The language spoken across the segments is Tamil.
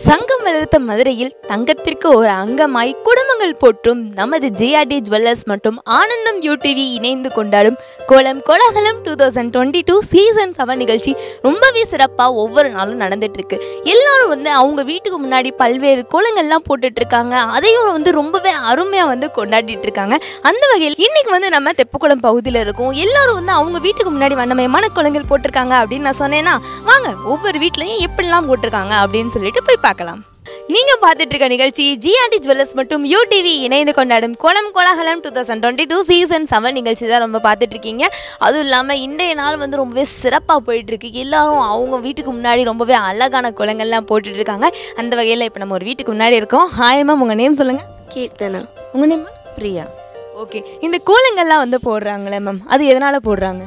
சங்கம் வளர்த்த மதுரையில் தங்கத்திற்கு ஒரு அங்கமாய் குடும்பங்கள் போற்றும் நமது ஜேஆர்டி ஜுவல்லர்ஸ் மற்றும் ஆனந்தம் யூடிவி இணைந்து கொண்டாடும் கோலம் கோலாகலம் two thousand twenty two season seven நிகழ்ச்சி ரொம்பவே சிறப்பாக ஒவ்வொரு நாளும் நடந்துட்டு இருக்கு எல்லாரும் வந்து அவங்க வீட்டுக்கு முன்னாடி பல்வேறு கோலங்கள்லாம் போட்டுட்டு இருக்காங்க அதையும் வந்து ரொம்பவே அருமையாக வந்து கொண்டாடிட்டு இருக்காங்க அந்த வகையில் இன்னைக்கு வந்து நம்ம தெப்புக்குளம் பகுதியில் இருக்கோம் எல்லாரும் வந்து அவங்க வீட்டுக்கு முன்னாடி வண்ணமயமான கோலங்கள் போட்டிருக்காங்க அப்படின்னு நான் சொன்னேன்னா வாங்க ஒவ்வொரு வீட்லையும் எப்படிலாம் போட்டிருக்காங்க அப்படின்னு சொல்லிட்டு போய் பார்க்கலாம் நீங்க பார்த்துட்டு இருக்க நிகழ்ச்சி ஜிஆர்டி ஜுவல்லர்ஸ் மற்றும் யூடிவி இணைந்து கொண்டாடும் கோலம் கோலாகலம் two thousand twenty two season seven நிகழ்ச்சி தான் ரொம்ப பார்த்துட்டு இருக்கீங்க அதுவும் இல்லாமல் இன்றைய நாள் வந்து ரொம்பவே சிறப்பாக போயிட்டு இருக்கு எல்லாரும் அவங்க வீட்டுக்கு முன்னாடி ரொம்பவே அழகான கோலங்கள்லாம் போட்டுட்டு இருக்காங்க அந்த வகையில் இப்போ நம்ம ஒரு வீட்டுக்கு முன்னாடி இருக்கோம் ஹாய் மேம் உங்கள் நேம் சொல்லுங்க கீர்த்தனா உங்கள் நேம் பிரியா ஓகே இந்த கோலங்கள்லாம் வந்து போடுறாங்களே மேம் அது எதனால போடுறாங்க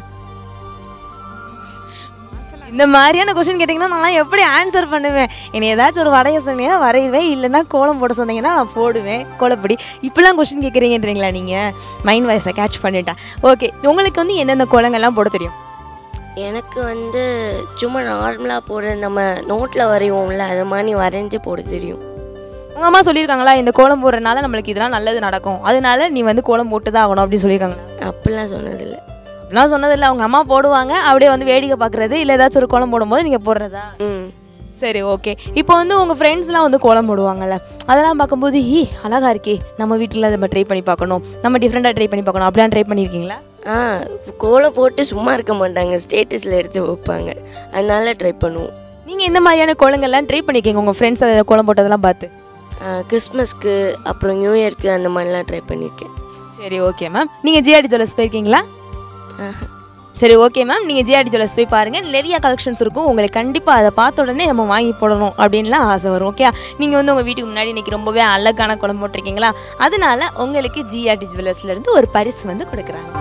இந்த மாதிரியான கொஸ்டின் கேட்டிங்கன்னா நான் எப்படி ஆன்சர் பண்ணுவேன் என்னை ஏதாச்சும் ஒரு வரைய சொன்னீங்கன்னா வரைவேன் இல்லைன்னா கோலம் போட சொன்னீங்கன்னா நான் போடுவேன் கோலப்படி இப்படிலாம் கொஸ்டின் கேட்குறீங்கன்றீங்களா நீங்கள் மைண்ட் வாய்ஸை கேட்ச் பண்ணிட்டேன் ஓகே உங்களுக்கு வந்து எந்தெந்த கோலங்கள்லாம் போட தெரியும் எனக்கு வந்து சும்மா நார்மலாக போடுற நம்ம நோட்டில் வரைவோம்ல அது மாதிரி வரைஞ்சி போட தெரியும் உங்கள் அம்மா சொல்லியிருக்காங்களா இந்த கோலம் போடுறதுனால நம்மளுக்கு இதெல்லாம் நல்லது நடக்கும் அதனால நீ வந்து கோலம் போட்டு தான் ஆகணும் அப்படின்னு சொல்லியிருக்காங்களா அப்படிலாம் சொன்னதில்லை அப்படிலாம் சொன்னதில்லை அவங்க அம்மா போடுவாங்க அப்படியே வந்து வேடிக்கை பார்க்குறது இல்லை ஏதாச்சும் ஒரு கோலம் போடும்போது நீங்கள் போடுறதா ம் சரி ஓகே இப்போ வந்து உங்கள் ஃப்ரெண்ட்ஸ்லாம் வந்து கோலம் போடுவாங்கல்ல அதெல்லாம் பார்க்கும்போது ஈ அழகா இருக்கே நம்ம வீட்டில் நம்ம ட்ரை பண்ணி பார்க்கணும் நம்ம டிஃப்ரெண்ட்டாக ட்ரை பண்ணி பார்க்கணும் அப்படிலாம் ட்ரை பண்ணியிருக்கீங்களா ஆ கோலம் போட்டு சும்மா இருக்க மாட்டாங்க ஸ்டேட்டஸில் எடுத்து வைப்பாங்க அதனால ட்ரை பண்ணுவோம் நீங்கள் எந்த மாதிரியான கோலங்கள்லாம் ட்ரை பண்ணியிருக்கீங்க உங்கள் ஃப்ரெண்ட்ஸ் அதை கோலம் போட்டதெல்லாம் பார்த்து ஆ, கிறிஸ்மஸ்க்கு அப்புறம் நியூ இயர்க்கு அந்த மாதிரிலாம் ட்ரை பண்ணியிருக்கேன் சரி ஓகே மேம் நீங்கள் ஜிஆர்டி ஜுவல்லர்ஸ் போயிருக்கீங்களா ஆஹா. சரி ஓகே மேம் நீங்கள் ஜிஆர்டி ஜுவல்லர்ஸ் போய் பாருங்கள் நிறைய கலெக்ஷன்ஸ் இருக்கும் உங்களுக்கு கண்டிப்பாக அதை பார்த்த உடனே நம்ம வாங்கி போடணும் அப்படின்லாம் ஆசை வரும் ஓகே நீங்கள் வந்து உங்கள் வீட்டுக்கு முன்னாடி இன்றைக்கி ரொம்பவே அழகான குழம்பு போட்டிருக்கீங்களா அதனால உங்களுக்கு ஜிஆர்டி ஜுவல்லர்ஸ்லேருந்து ஒரு பரிசு வந்து கொடுக்குறாங்க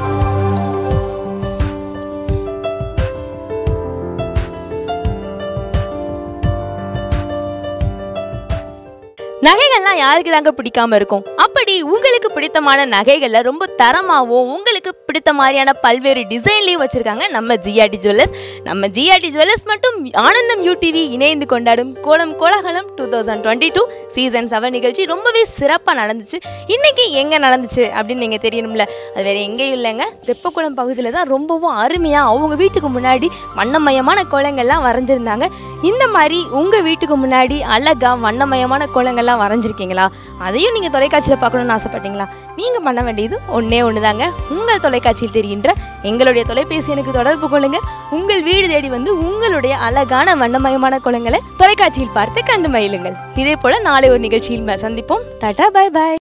நகைகள்லாம் யாருக்கு தாங்க பிடிக்காம இருக்கும் அப்படி உங்களுக்கு பிடித்தமான நகைகளை ரொம்ப தரமாகவும் உங்களுக்கு பிடித்த மாதிரியான பல்வேறு டிசைன்லையும் வச்சிருக்காங்க நம்ம ஜிஆர்டி ஜுவல்லர்ஸ் நம்ம ஜிஆர்டி ஜுவல்லர்ஸ் மட்டும் ஆனந்தம் யூடிவி இணைந்து கொண்டாடும் கோலம் கோலாகலம் two thousand twenty two season seven நிகழ்ச்சி ரொம்பவே சிறப்பாக நடந்துச்சு இன்னைக்கு எங்கே நடந்துச்சு அப்படின்னு நீங்கள் தெரியணும்ல அது வேற எங்கேயும் இல்லைங்க தெப்பக்குளம் பகுதியில் தான் ரொம்பவும் அருமையாக அவங்க வீட்டுக்கு முன்னாடி வண்ணமயமான கோலங்கள்லாம் வரைஞ்சிருந்தாங்க இந்த மாதிரி உங்கள் வீட்டுக்கு முன்னாடி அழகா வண்ணமயமான கோலங்கள்லாம் வரைஞ்சிருக்கீங்களா அதையும் நீங்கள் தொலைக்காட்சியில் பார்க்கணும்னு ஆசைப்பட்டீங்களா நீங்கள் பண்ண வேண்டியது ஒன்றே ஒன்று தாங்க உங்கள் தொலைக்காட்சியில் தெரிகின்ற எங்களுடைய தொலைபேசி எனக்கு தொடர்பு கொள்ளுங்க உங்கள் வீடு தேடி வந்து உங்களுடைய அழகான வண்ணமயமான கோலங்களை தொலைக்காட்சியில் பார்த்து கண்டு மகிழுங்கள் இதே போல நாளை ஒரு நிகழ்ச்சியில் சந்திப்போம் டாடா பை பாய்